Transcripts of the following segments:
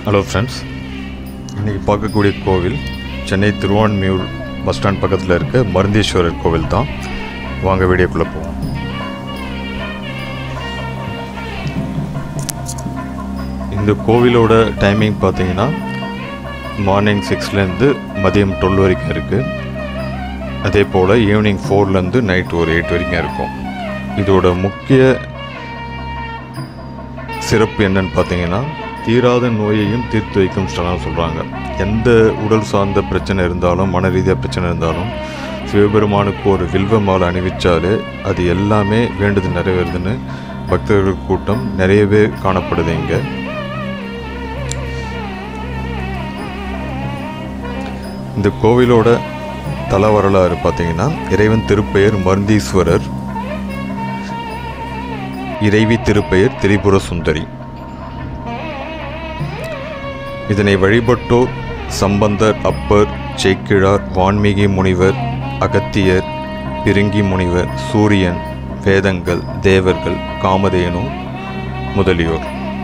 hello friends இன்றைக்கி பார்க்கக்கூடிய கோவில் சென்னை திருவான்மியூர் பஸ் ஸ்டாண்ட் பக்கத்தில் இருக்க மருந்தீஸ்வரர் கோவில் தான் வாங்க வீடியோக்குள்ளே போவோம் இந்த கோவிலோட டைமிங் பார்த்தீங்கன்னா மார்னிங் சிக்ஸ்லேருந்து மதியம் டுவெல் வரைக்கும் இருக்குது அதே போல் ஈவினிங் ஃபோர்லேருந்து நைட் ஒரு எயிட் வரைக்கும் இருக்கும் இதோட முக்கிய சிறப்பு என்னன்னு பார்த்தீங்கன்னா தீராத நோயையும் தீர்த்து வைக்கும் ஸ்தலம் சொல்கிறாங்க எந்த உடல் சார்ந்த பிரச்சனை இருந்தாலும் மன ரீதியாக பிரச்சனை இருந்தாலும் சிவபெருமானுக்கு ஒரு வில்வ மாலை அணிவிச்சாலே அது எல்லாமே வேண்டுது நிறைவேறுதுன்னு பக்தர்கள் கூட்டம் நிறையவே காணப்படுது இங்கே இந்த கோவிலோட தல வரலாறு பார்த்தீங்கன்னா இறைவன் திருப்பெயர் மருந்தீஸ்வரர் இறைவி திருப்பெயர் திரிபுர சுந்தரி இதனை வழிபட்டோர் சம்பந்தர் அப்பர் சேக்கிழார் வான்மீகி முனிவர் அகத்தியர் பிருங்கி முனிவர் சூரியன் வேதங்கள் தேவர்கள் காமதேனு முதலியோர்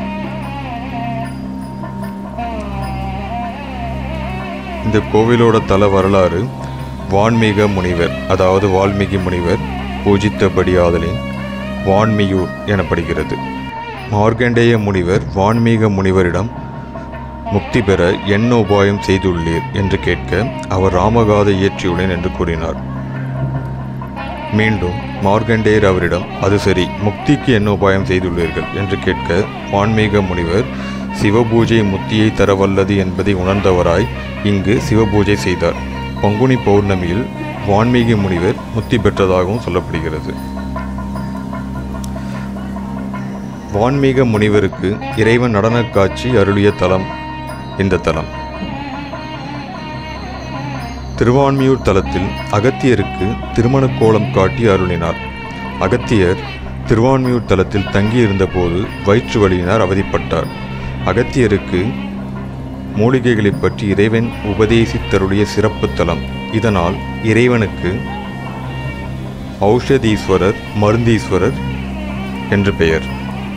இந்த கோவிலோட தல வரலாறு வான்மீக முனிவர் அதாவது வால்மீகி முனிவர் பூஜித்தபடியாதலின் வான்மியூர் எனப்படுகிறது மார்க்கண்டேய முனிவர் வான்மீக முனிவரிடம் முக்தி பெற என்ன உபாயம் செய்துள்ளீர் என்று கேட்க அவர் ராமகாதை இயற்றியுள்ளேன் என்று கூறினார் மீண்டும் மார்க்கண்டேயர் அவரிடம் அது சரி முக்திக்கு என்ன உபாயம் செய்துள்ளீர்கள் என்று கேட்க வான்மீக முனிவர் சிவபூஜை முக்தியை தரவல்லது என்பதை உணர்ந்தவராய் இங்கு சிவபூஜை செய்தார் பங்குனி பௌர்ணமியில் வான்மீக முனிவர் முக்தி பெற்றதாகவும் சொல்லப்படுகிறது வான்மீக முனிவருக்கு இறைவன் நடனக் காட்சி அருளிய தலம் இந்த தலம் திருவான்மியூர் தலத்தில் அகத்தியருக்கு திருமண கோலம் காட்டி அருளினார் அகத்தியர் திருவான்மியூர் தலத்தில் தங்கியிருந்தபோது வயிற்று வலியினால் அவதிப்பட்டார் அகத்தியருக்கு மூலிகைகளைப் பற்றி இறைவன் உபதேசித்தருடைய சிறப்பு தலம் இதனால் இறைவனுக்கு ஔஷதீஸ்வரர் மருந்தீஸ்வரர் என்று பெயர்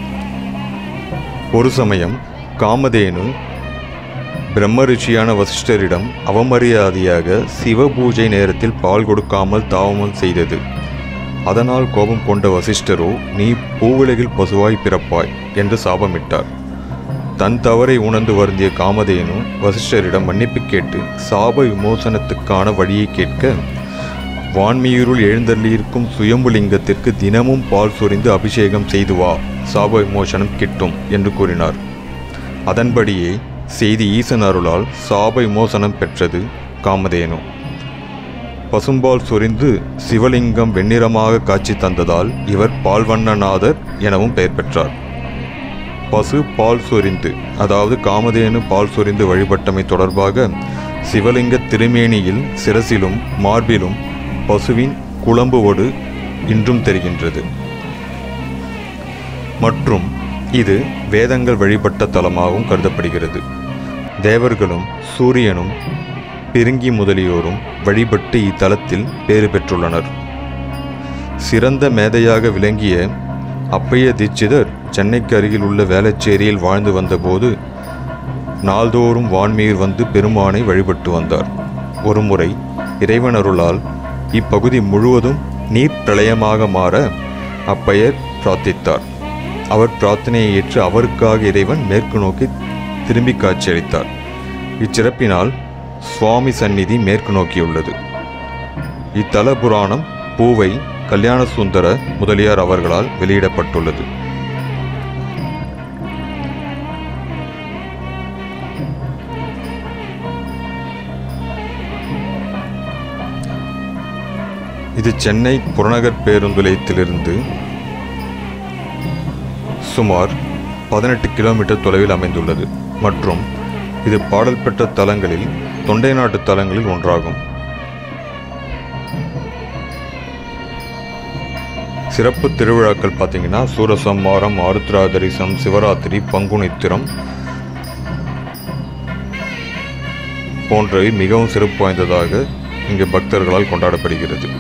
ஒரு சமயம் காமதேனு பிரம்ம ரிஷியான வசிஷ்டரிடம் அவமரியாதையாக சிவபூஜை நேரத்தில் பால் கொடுக்காமல் தாவமல் செய்தது அதனால் கோபம் கொண்ட வசிஷ்டரோ நீ பூவுலகில் பசுவாய் பிறப்பாய் என்று சாபமிட்டார் தன் தவறை உணர்ந்து வருந்திய காமதேனு வசிஷ்டரிடம் மன்னிப்பு கேட்டு சாப விமோசனத்துக்கான வழியை கேட்க வான்மியூருள் எழுந்தள்ளியிருக்கும் சுயம்புலிங்கத்திற்கு தினமும் பால் சொரிந்து அபிஷேகம் செய்து வா சாப விமோசனம் கிட்டும் என்று கூறினார் அதன்படியே செய்தி ஈசன் அருளால் சாப விமோசனம் பெற்றது காமதேனு பசும்பால் சொரிந்து சிவலிங்கம் வெண்ணிறமாக காட்சி தந்ததால் இவர் பால்வண்ணநாதர் எனவும் பெயர் பெற்றார் பசு பால் சொரிந்து அதாவது காமதேனு பால் சொரிந்து வழிபட்டமை தொடர்பாக சிவலிங்க திருமேனியில் சிரசிலும் மார்பிலும் பசுவின் குழம்புவோடு இன்றும் தெரிகின்றது மற்றும் இது வேதங்கள் வழிபட்ட தலமாகவும் கருதப்படுகிறது தேவர்களும் சூரியனும் பிருங்கி முதலியோரும் வழிபட்டு இத்தலத்தில் பேறு பெற்றுள்ளனர் சிறந்த மேதையாக விளங்கிய அப்பைய தீட்சிதர் சென்னைக்கு அருகில் உள்ள வேளச்சேரியில் வாழ்ந்து வந்தபோது நாள்தோறும் வான்மீர் வந்து பெருமானை வழிபட்டு வந்தார் ஒருமுறை இறைவன் அருளால் இப்பகுதி முழுவதும் நீர் பிரளயமாக மாற அப்பெயர் பிரார்த்தித்தார் அவர் பிரார்த்தனையை ஏற்று அவருக்காக இறைவன் மேற்கு நோக்கி திரும்பி காட்சியளித்தார் இச்சிறப்பினால் சுவாமி சந்நிதி மேற்கு நோக்கியுள்ளது இத்தல புராணம் பூவை கல்யாண சுந்தர முதலியார் அவர்களால் வெளியிடப்பட்டுள்ளது இது சென்னை புறநகர் பேருந்து நிலையத்திலிருந்து சுமார் பதினெட்டு கிலோமீட்டர் தொலைவில் அமைந்துள்ளது மற்றும் இது பாடல் பெற்ற தலங்களில் தொண்டை நாட்டு தலங்களில் ஒன்றாகும் சிறப்பு திருவிழாக்கள் பார்த்தீங்கன்னா சூரசம்மாரம் ஆருத்ராதரிசம் சிவராத்திரி பங்குனித்திரம் போன்றவை மிகவும் சிறப்பு வாய்ந்ததாக இங்கு பக்தர்களால் கொண்டாடப்படுகிறது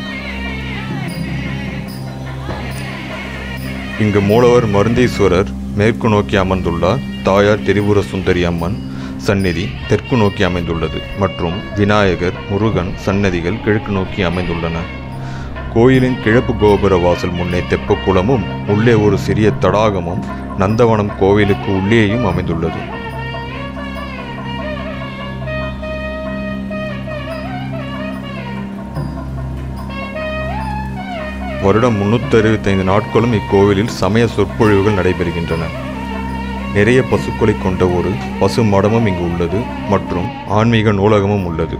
இங்கு மூலவர் மருந்தீஸ்வரர் மேற்கு நோக்கி அமர்ந்துள்ளார் தாயார் திரிபுர சுந்தரி அம்மன் சந்நிதி தெற்கு நோக்கி அமைந்துள்ளது மற்றும் விநாயகர் முருகன் சன்னதிகள் கிழக்கு நோக்கி அமைந்துள்ளன கோயிலின் கிழக்கு கோபுர வாசல் முன்னே தெப்பக்குளமும் உள்ளே ஒரு சிறிய தடாகமும் நந்தவனம் கோவிலுக்கு உள்ளேயும் அமைந்துள்ளது வருடம் முன்னூற்றி அறுபத்தைந்து நாட்களும் இக்கோவிலில் சமய சொற்பொழிவுகள் நடைபெறுகின்றன நிறைய பசுக்களை கொண்ட ஒரு பசு மடமும் இங்கு உள்ளது மற்றும் ஆன்மீக நூலகமும் உள்ளது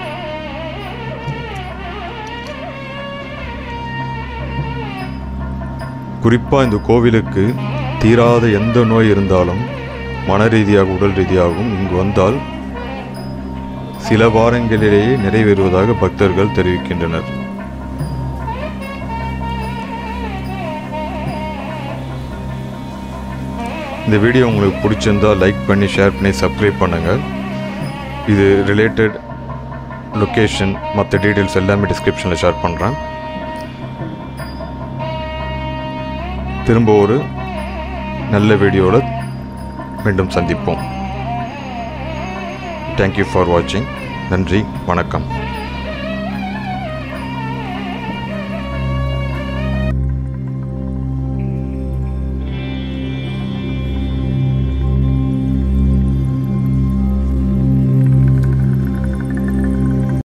குறிப்பாக இந்த கோவிலுக்கு தீராத எந்த நோய் இருந்தாலும் மன ரீதியாக உடல் ரீதியாகவும் இங்கு வந்தால் சில வாரங்களிலேயே நிறைவேறுவதாக பக்தர்கள் தெரிவிக்கின்றனர் இந்த வீடியோ உங்களுக்கு பிடிச்சிருந்தா லைக் பண்ணி ஷேர் பண்ணி சப்ஸ்கிரைப் பண்ணுங்கள் இது ரிலேட்டட் லொக்கேஷன் மற்ற டீட்டெயில்ஸ் எல்லாமே டிஸ்கிரிப்ஷனில் ஷேர் பண்ணுறேன் திரும்ப ஒரு நல்ல வீடியோவில் மீண்டும் சந்திப்போம் தேங்க்யூ ஃபார் வாட்சிங் நன்றி வணக்கம்